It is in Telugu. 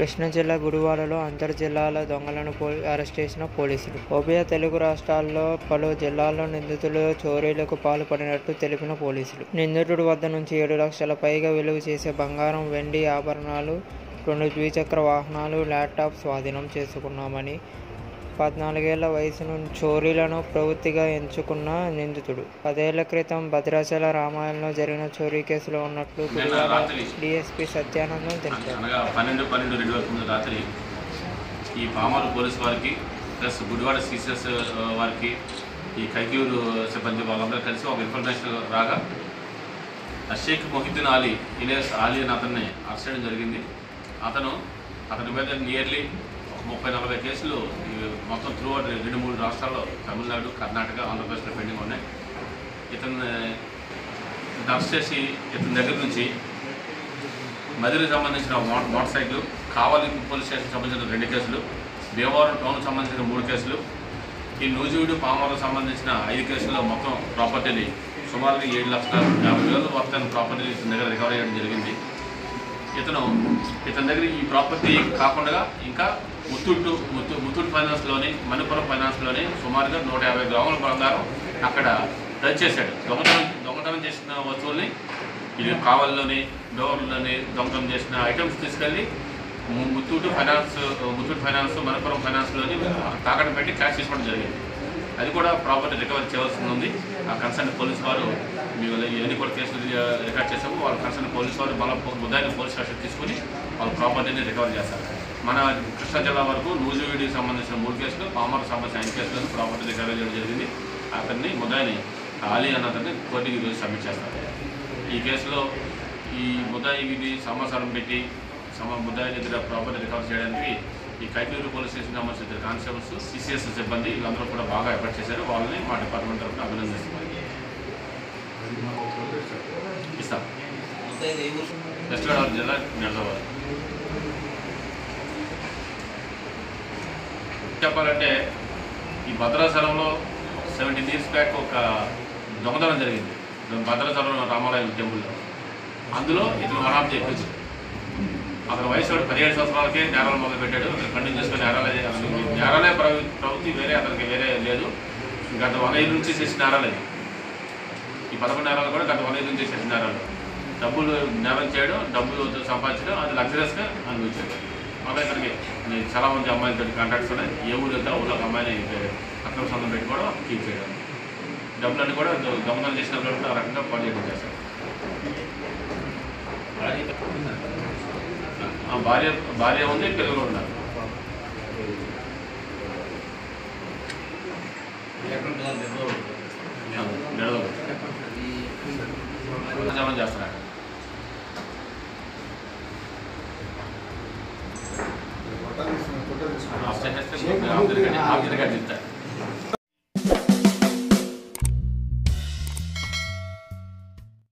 కృష్ణా జిల్లా గుడివాడలో అంతర్ జిల్లాల దొంగలను పో అరెస్ట్ చేసిన పోలీసులు ఉభయ తెలుగు రాష్ట్రాల్లో పలు జిల్లాల్లో నిందితులు చోరీలకు పాల్పడినట్టు తెలిపిన పోలీసులు నిందితుడి వద్ద నుంచి ఏడు లక్షల పైగా విలువ చేసే బంగారం వెండి ఆభరణాలు రెండు ద్విచక్ర వాహనాలు ల్యాప్టాప్ స్వాధీనం చేసుకున్నామని పద్నాలుగేళ్ల వయసు నుంచి చోరీలను ప్రవృత్తిగా ఎంచుకున్న నిందితుడు పదేళ్ల క్రితం భద్రాచల రామాయణంలో జరిగిన చోరీ కేసులో ఉన్నట్లు నిన్న గుడివాడ రాత్రి డిఎస్పీ సత్యానందం తెలిపారు అనగా పన్నెండు పన్నెండు రెండు వేల తొమ్మిది రాత్రి ఈ పామరు పోలీస్ వారికి ప్లస్ గుడివాడ సీసీఎస్ వారికి ఈ కైకూరు సిబ్బంది వాళ్ళందరూ కలిసి ఒక ఇన్ఫర్మేషన్ రాగా ఆ షేక్ మొహిద్దీన్ అలీ ఇలియాస్ అలీ అని అతన్ని అరెస్ట్ చేయడం జరిగింది అతను అతని మీద నియర్లీ ఒక ముప్పై నలభై కేసులు ఈ మొత్తం త్రూ రెండు మూడు రాష్ట్రాల్లో తమిళనాడు కర్ణాటక ఆంధ్రప్రదేశ్లో పెండింగ్ ఉన్నాయి ఇతన్ని అరెస్ట్ చేసి ఇతని దగ్గర నుంచి మదిరికి సంబంధించిన motor motorcycle Kavali police station సంబంధించిన రెండు కేసులు భీమవరం టౌన్ సంబంధించిన మూడు కేసులు ఈ నూజివీడు పామవరం సంబంధించిన ఐదు కేసుల్లో మొత్తం ప్రాపర్టీని సుమారుగా ఏడు లక్షల యాభై వేల వర్తన ప్రాపర్టీ ఇతని దగ్గర రికవర్ చేయడం జరిగింది ఇతను ఇతని దగ్గర ఈ ప్రాపర్టీ కాకుండా ఇంకా ముత్తూట్ ముత్తు ముత్తూట్ ఫైనాన్స్లోని మణిపురం ఫైనాన్స్లోని సుమారుగా నూట యాభై గ్రాముల బంగారం అక్కడ టచ్ చేశాడు దొంగతనం దొంగతనం చేసిన వస్తువుల్ని ఇది కావల్లోని డోర్లోని దొంగతనం చేసిన ఐటమ్స్ తీసుకెళ్ళి ము- ముత్తూట్ ఫైనాన్స్ ముత్తూట్ ఫైనాన్స్ మణిపురం ఫైనాన్స్లోని తాకట్టు పెట్టి క్యాష్ తీసుకోవడం జరిగింది అది కూడా ప్రాపర్టీ రికవర్ చేయవలసి ఉంది ఆ కన్సర్న్ పోలీస్ వారు మేము ఇవన్నీ కూడా కేసులు రికార్డ్ చేసాము వాళ్ళ కన్సర్న్ పోలీస్ వారు మళ్ళీ ఉదయం పోలీస్ స్టేషన్ తీసుకుని వాళ్ళ ప్రాపర్టీని రికవర్ చేస్తారు మన కృష్ణా జిల్లా వరకు నూజివీడికి సంబంధించిన మూడు కేసులు పామర్కి సంబంధించిన ఐదు కేసులను ప్రాపర్టీ రికవర్ చేయడం జరిగింది అతన్ని ముదాయిని ఆలీ అన్న అతన్ని కోర్టుకి ఈరోజు సబ్మిట్ చేస్తారు ఈ కేసులో ఈ ముదాయిని సమాచారం పెట్టి సమ ముదాయి దగ్గర ప్రాపర్టీ రికవర్ చేయడానికి ఈ కైకూరు పోలీస్ స్టేషన్ సంబంధించిన ఇద్దరు కానిస్టేబుల్స్ సిసిఎస్ సిబ్బంది వీళ్ళందరూ కూడా బాగా ఎఫర్ట్ చేశారు వాళ్ళని మా డిపార్ట్మెంట్ తరఫున అభినందిస్తున్నాం ఇస్తాం వెస్ట్ గోదావరి జిల్లా నిడదవారు చెప్పాలంటే ఈ భద్రాచలంలో సెవెంటీన్ ఇయర్స్ బ్యాక్ ఒక దొంగతనం జరిగింది భద్రాచలం రామాలయం టెంపుల్లో అందులో ఇతను వన్ ఆఫ్ ది ఎక్యూజ్ అతని వయసు వాడు పదిహేడు సంవత్సరాలకే నేరాలు మొదలు పెట్టాడు అతను కంటిన్యూ చేసుకుని నేరాలే అసలు నేరాలే ప్రవృ- ప్రవృత్తి వేరే అతనికి వేరే లేదు గత వన్ ఐదు నుంచి చేసిన నేరాలు అది ఈ పదకొండు నేరాలు కూడా గత వన్ ఐదు నుంచి చేసిన నేరాలు డబ్బులు నేరం చేయడం డబ్బులు సంపాదించడం అది లగ్జరస్గా అనుభవించాడు మళ్ళీ ఇతనికి చాలా మంది అమ్మాయిలతో కాంటాక్ట్స్ ఉన్నాయి ఏ ఊరు వెళ్తే ఆ ఊళ్ళో ఒక అమ్మాయిని అక్రమ సంబంధం పెట్టుకోవడం కీప్ చేయడం డబ్బులన్నీ కూడా దొంగతనం చేసినప్పుడు కూడా ఆ రకంగా పాలియేట్ చేస్తారు ఆ భార్య భార్య ఉంది పిల్లలు ఉన్నారు నిడదలు జమం చేస్తున్నారు ఆఫ్ చేసేస్తే ఆఫ్ తిరగండి ఆఫ్ తిరగండి ఇస్తారు